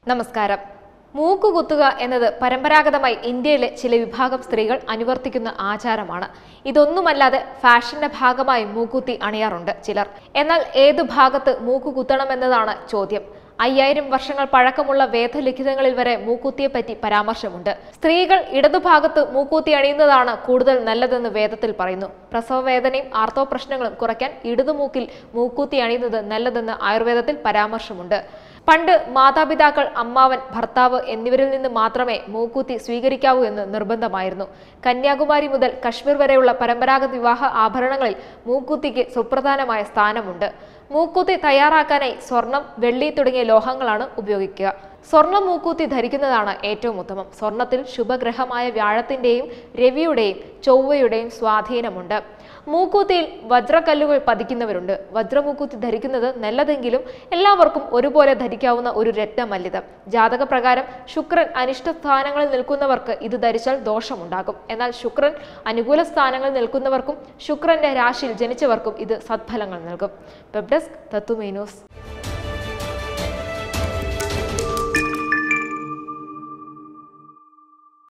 നമസ്കാരം മൂക്കുകുത്തുക എന്നത് പരമ്പരാഗതമായി ഇന്ത്യയിലെ ചില വിഭാഗം സ്ത്രീകൾ അനുവർത്തിക്കുന്ന ആചാരമാണ് ഇതൊന്നുമല്ലാതെ ഫാഷന്റെ ഭാഗമായി മൂക്കുത്തി അണിയാറുണ്ട് ചിലർ എന്നാൽ ഏതു ഭാഗത്ത് മൂക്ക് കുത്തണമെന്നതാണ് ചോദ്യം അയ്യായിരം വർഷങ്ങൾ പഴക്കമുള്ള വേദലിഖിതങ്ങളിൽ വരെ മൂക്കുത്തിയെപ്പറ്റി പരാമർശമുണ്ട് സ്ത്രീകൾ ഇടതുഭാഗത്ത് മൂക്കൂത്തി അണിയുന്നതാണ് കൂടുതൽ നല്ലതെന്ന് വേദത്തിൽ പറയുന്നു പ്രസവ വേദനയും ആർത്തവ പ്രശ്നങ്ങളും കുറയ്ക്കാൻ ഇടതുമൂക്കിൽ മൂക്കൂത്തി അണിയുന്നത് നല്ലതെന്ന് ആയുർവേദത്തിൽ പരാമർശമുണ്ട് പണ്ട് മാതാപിതാക്കൾ അമ്മാവൻ ഭർത്താവ് എന്നിവരിൽ നിന്ന് മാത്രമേ മൂക്കൂത്തി സ്വീകരിക്കാവൂ എന്ന് നിർബന്ധമായിരുന്നു കന്യാകുമാരി മുതൽ കശ്മീർ വരെയുള്ള പരമ്പരാഗത വിവാഹ ആഭരണങ്ങളിൽ മൂക്കൂത്തിക്ക് സുപ്രധാനമായ സ്ഥാനമുണ്ട് മൂക്കൂത്തി തയ്യാറാക്കാനായി സ്വർണം വെള്ളി തുടങ്ങിയ ലോഹങ്ങളാണ് ഉപയോഗിക്കുക സ്വർണ്ണ മൂക്കൂത്തി ധരിക്കുന്നതാണ് ഏറ്റവും ഉത്തമം സ്വർണത്തിൽ ശുഭഗ്രഹമായ വ്യാഴത്തിന്റെയും രവിയുടെയും ചൊവ്വയുടെയും സ്വാധീനമുണ്ട് മൂക്കൂത്തിയിൽ വജ്രക്കല്ലുകൾ പതിക്കുന്നവരുണ്ട് വജ്രമൂക്കൂത്തി ധരിക്കുന്നത് നല്ലതെങ്കിലും എല്ലാവർക്കും ഒരുപോലെ ധരിക്കാവുന്ന ഒരു രത്നമല്ലിതം ജാതകപ്രകാരം ശുക്രൻ അനിഷ്ട സ്ഥാനങ്ങളിൽ നിൽക്കുന്നവർക്ക് ഇത് ധരിച്ചാൽ ദോഷമുണ്ടാകും എന്നാൽ ശുക്രൻ അനുകൂല സ്ഥാനങ്ങളിൽ നിൽക്കുന്നവർക്കും ശുക്രന്റെ രാശിയിൽ ജനിച്ചവർക്കും ഇത് സത്ഫലങ്ങൾ നൽകും വെബ് ഡെസ്ക് തത്തുമേ ന്യൂസ്